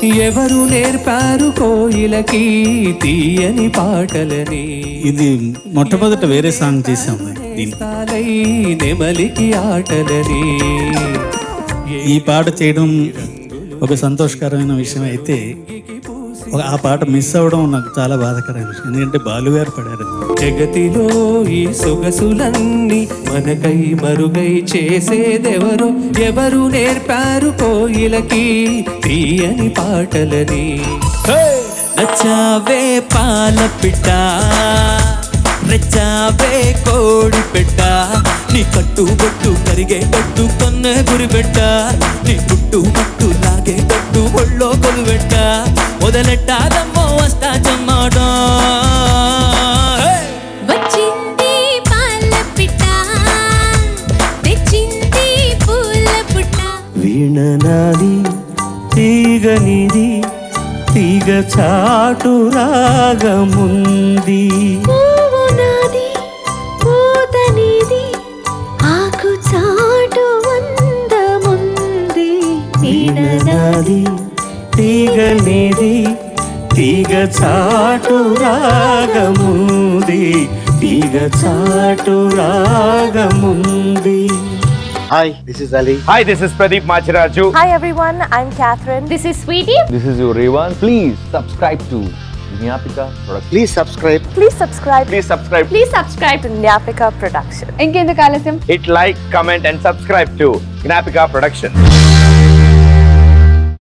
ఎవరు నేర్పారు కోయిలకి తీయని పాటలని ఇది మొట్టమొదట వేరే సాంగ్ చేసాం దీన్ని తాలై నెమలికి ఆటలని ఈ పాట చేయడం ఒక సంతోషకరమైన విషయం అయితే ఒక- ఆ పాట మిస్ అవ్వడం నాకు చాలా బాధాకరమైన విషయం ఎందుకంటే బాలుగారు పడారు జగతిలో ఈ సొగసులన్నీ మనకై మరుగై చేసేదెవరు ఎవరు నేర్పారు కోయిలకి తీయని పాటలని నచ్చావే పాల పిట్ట రెచ్చావే కోడి పెట్ట నీ కట్టు బొట్టు కరిగేటట్టు కొన్నే గురి పెట్ట నీ పుట్టు మట్టు లాగేటట్టు ఒళ్ళో కొలు పెట్ట మొదలెట్టాదమ్మో వస్తా చెమ్మాట వచ్చింది పాల పిట్ట తెచ్చింది పూల పుట్ట వీణనాది తీగనిది తీగ చాటు రాగముంది పువ్వు నాది పూత నీది ఆకు చాటు అందముంది వీణనాది తీగనిది తీగ చాటు రాగముంది తీగ చాటు రాగముంది Hi, this is Ali. Hi, this is Pradeep Machiraju. Hi everyone, I'm Catherine. This is Sweetie. This is your Revan. Please subscribe to Nyapika Production. Please subscribe. Please subscribe Please subscribe. Please subscribe to Nyapika Production. ఇంకెందుకు ఆలస్యం Hit like, comment, and subscribe to Gnapika Production.